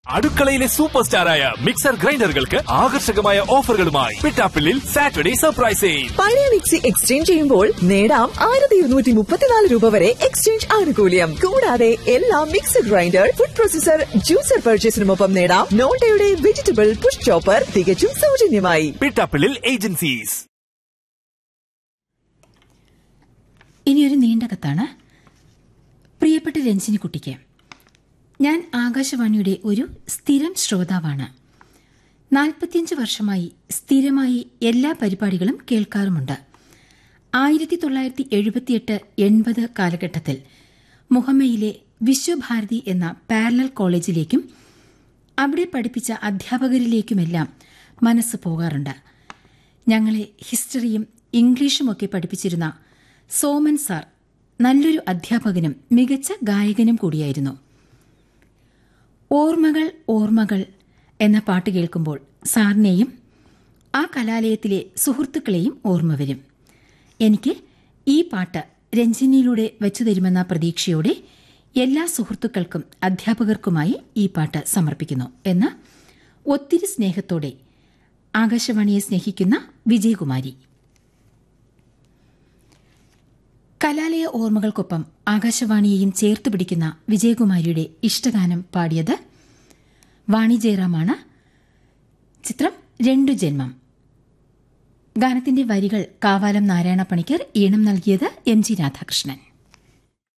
അടുക്കളയിലെ super സ്റ്റാറായ mixer ഗ്രൈൻഡറുകൾക്ക് ആകർഷകമായ ഓഫറുകളുമായി പിറ്റാപ്പിള്ളിൽ സാറ്റർഡേ സർപ്രൈസ് സെയിൽ പഴയ മിക്സി എക്സ്ചേഞ്ച് ചെയ്യുമ്പോൾ നേടാം ആയിരത്തി ഇരുന്നൂറ്റി മുപ്പത്തിനാല് രൂപ വരെ എക്സ്ചേഞ്ച് ആനുകൂല്യം കൂടാതെ എല്ലാ mixer grinder food processor juicer പർച്ചേസിനുമൊപ്പം നേടാം നോട്ടയുടെ വെജിറ്റബിൾ പുഷ് ചോപ്പർ തികച്ചും സൗജന്യമായി പിറ്റാപ്പിള്ളിൽ ഏജൻസീസ് ഇനിയൊരു നീണ്ട കത്താണ് പ്രിയപ്പെട്ട രഞ്ജിനിക്കുട്ടിക്ക് ഞാൻ ആകാശവാണിയുടെ ഒരു സ്ഥിരം ശ്രോതാവാണ് നാൽപ്പത്തിയഞ്ച് വർഷമായി സ്ഥിരമായി എല്ലാ പരിപാടികളും കേൾക്കാറുമുണ്ട് ആയിരത്തി തൊള്ളായിരത്തി എഴുപത്തിയെട്ട് എൺപത് കാലഘട്ടത്തിൽ മുഹമ്മയിലെ വിശ്വഭാരതി എന്ന പാരലൽ കോളേജിലേക്കും അവിടെ പഠിപ്പിച്ച അധ്യാപകരിലേക്കുമെല്ലാം മനസ്സ് പോകാറുണ്ട് ഞങ്ങളെ ഹിസ്റ്ററിയും ഇംഗ്ലീഷുമൊക്കെ പഠിപ്പിച്ചിരുന്ന സോമൻ സാർ നല്ലൊരു അധ്യാപകനും മികച്ച ഗായകനും കൂടിയായിരുന്നു ഓർമ്മകൾ ഓർമ്മകൾ എന്ന പാട്ട് കേൾക്കുമ്പോൾ സാറിനെയും ആ കലാലയത്തിലെ സുഹൃത്തുക്കളെയും ഓർമ്മ വരും എനിക്ക് ഈ പാട്ട് രഞ്ജിനിയിലൂടെ വെച്ചു തരുമെന്ന പ്രതീക്ഷയോടെ എല്ലാ സുഹൃത്തുക്കൾക്കും അധ്യാപകർക്കുമായി ഈ പാട്ട് സമർപ്പിക്കുന്നു എന്ന് ഒത്തിരി സ്നേഹത്തോടെ ആകാശവാണിയെ സ്നേഹിക്കുന്ന വിജയകുമാരി കലാലയ ഓർമ്മകൾക്കൊപ്പം ആകാശവാണിയെയും ചേർത്ത് പിടിക്കുന്ന വിജയകുമാരിയുടെ ഇഷ്ടഗാനം പാടിയത് വാണി ജയറാമാണ് ചിത്രം രണ്ടു ജന്മം ഗാനത്തിന്റെ വരികൾ കാവാലം നാരായണ പണിക്കർ ഈണം നൽകിയത് എം ജി രാധാകൃഷ്ണൻ